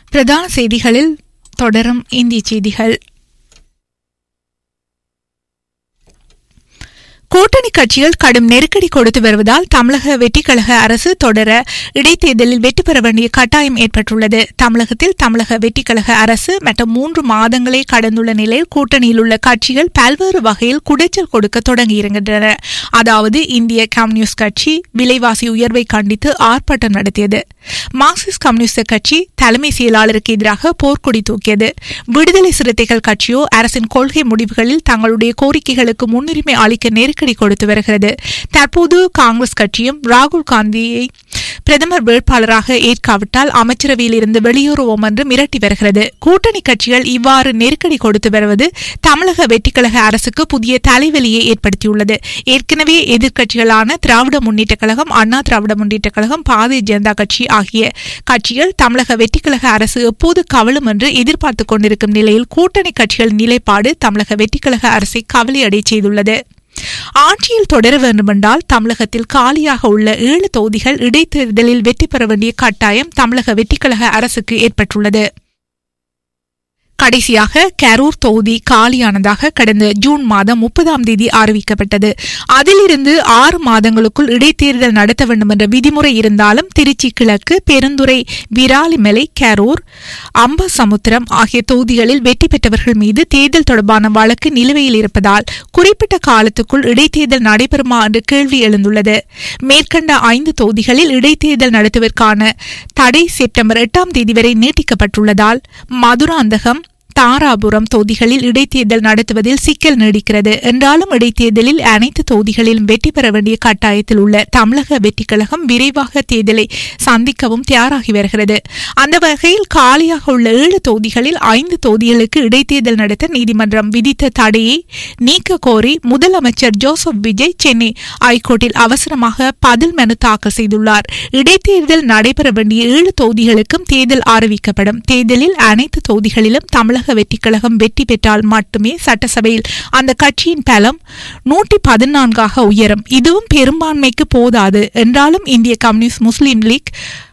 பிரதான செய்திகளில் தொடரும் இந்திய செய்திகள் கூட்டணி கட்சிகள் கடும் நெருக்கடி கொடுத்து வருவதால் தமிழக வெற்றிக்கழக அரசு தொடர இடைத்தேர்தலில் வெற்றி பெற வேண்டிய கட்டாயம் ஏற்பட்டுள்ளது தமிழகத்தில் தமிழக வெற்றிக்கழக அரசு மற்றும் மூன்று மாதங்களே கடந்துள்ள நிலையில் கூட்டணியில் உள்ள கட்சிகள் பல்வேறு வகையில் குடைச்சல் கொடுக்க தொடங்கியிருக்கின்றன அதாவது இந்திய கம்யூனிஸ்ட் கட்சி விலைவாசி உயர்வை கண்டித்து ஆர்ப்பாட்டம் நடத்தியது மார்க்சிஸ்ட் கம்யூனிஸ்ட் கட்சி தலைமை செயலாளருக்கு எதிராக போர்க்கொடி தூக்கியது விடுதலை சிறுத்தைகள் கட்சியோ அரசின் கொள்கை முடிவுகளில் தங்களுடைய கோரிக்கைகளுக்கு முன்னுரிமை அளிக்க நெருக்கடி கொடுத்து வருகிறது தற்போது காங்கிரஸ் கட்சியும் ராகுல் காந்தியை பிரதமர் வேட்பாளராக ஏற்காவிட்டால் அமைச்சரவையில் இருந்து வெளியேறுவோம் என்று மிரட்டி வருகிறது கூட்டணி கட்சிகள் இவ்வாறு நெருக்கடி கொடுத்து வருவது தமிழக வெற்றிக்கழக அரசுக்கு புதிய தலைவலியை ஏற்படுத்தியுள்ளது ஏற்கனவே எதிர்க்கட்சிகளான திராவிட முன்னேற்ற கழகம் அண்ணா திராவிட முன்னேற்ற கழகம் பாரதிய ஜனதா கட்சி ஆகிய கட்சிகள் தமிழக வெற்றிக்கழக அரசு எப்போது கவலும் என்று எதிர்பார்த்துக் கொண்டிருக்கும் நிலையில் கூட்டணி கட்சிகள் நிலைப்பாடு தமிழக வெற்றிக்கழக அரசை கவலையடை செய்துள்ளது ஆட்சியில் தொடர வேண்டுமென்றால் தமிழகத்தில் காலியாக உள்ள ஏழு தொகுதிகள் இடைத்தேர்தலில் வெற்றி பெற வேண்டிய கட்டாயம் தமிழக வெற்றிக்கழக அரசுக்கு ஏற்பட்டுள்ளது கடைசியாக கரூர் தொகுதி காலியானதாக கடந்த ஜூன் மாதம் முப்பதாம் தேதி அறிவிக்கப்பட்டது அதிலிருந்து ஆறு மாதங்களுக்குள் இடைத்தேர்தல் நடத்த வேண்டும் என்ற விதிமுறை இருந்தாலும் திருச்சி கிழக்கு பெருந்துறை விராலிமலை கரூர் அம்பசமுத்திரம் ஆகிய தொகுதிகளில் வெற்றி பெற்றவர்கள் மீது தேர்தல் தொடர்பான வழக்கு நிலுவையில் இருப்பதால் குறிப்பிட்ட காலத்துக்குள் இடைத்தேர்தல் நடைபெறுமா என்ற கேள்வி எழுந்துள்ளது மேற்கண்ட ஐந்து தொகுதிகளில் இடைத்தேர்தல் நடத்துவதற்கான தடை செப்டம்பர் எட்டாம் தேதி வரை நீட்டிக்கப்பட்டுள்ளதால் மதுராந்தகம் தாராபுரம் தொகுதிகளில் இடைத்தேர்தல் நடத்துவதில் சிக்கல் நீடிக்கிறது என்றாலும் இடைத்தேர்தலில் அனைத்து தொகுதிகளிலும் வெற்றி பெற வேண்டிய கட்டாயத்தில் உள்ள தமிழக வெற்றிக் கழகம் விரைவாக தேர்தலை சந்திக்கவும் தயாராகி வருகிறது அந்த வகையில் காலியாக உள்ள ஏழு தொகுதிகளில் ஐந்து தொகுதிகளுக்கு இடைத்தேர்தல் நடத்த நீதிமன்றம் விதித்த தடையை நீக்க கோரி முதலமைச்சர் ஜோசப் விஜய் சென்னை ஐகோர்ட்டில் அவசரமாக பதில் மனு தாக்கல் செய்துள்ளார் இடைத்தேர்தல் நடைபெற வேண்டிய ஏழு தொகுதிகளுக்கும் தேர்தல் அறிவிக்கப்படும் தேர்தலில் அனைத்து தொகுதிகளிலும் தமிழக வெற்றிக் கழகம் வெற்றி பெற்றால் மட்டுமே சட்டசபையில் அந்த கட்சியின் பலம் நூற்றி பதினான்காக உயரும் இதுவும் பெரும்பான்மைக்கு போதாது என்றாலும் இந்திய கம்யூனிஸ்ட் முஸ்லீம் லீக்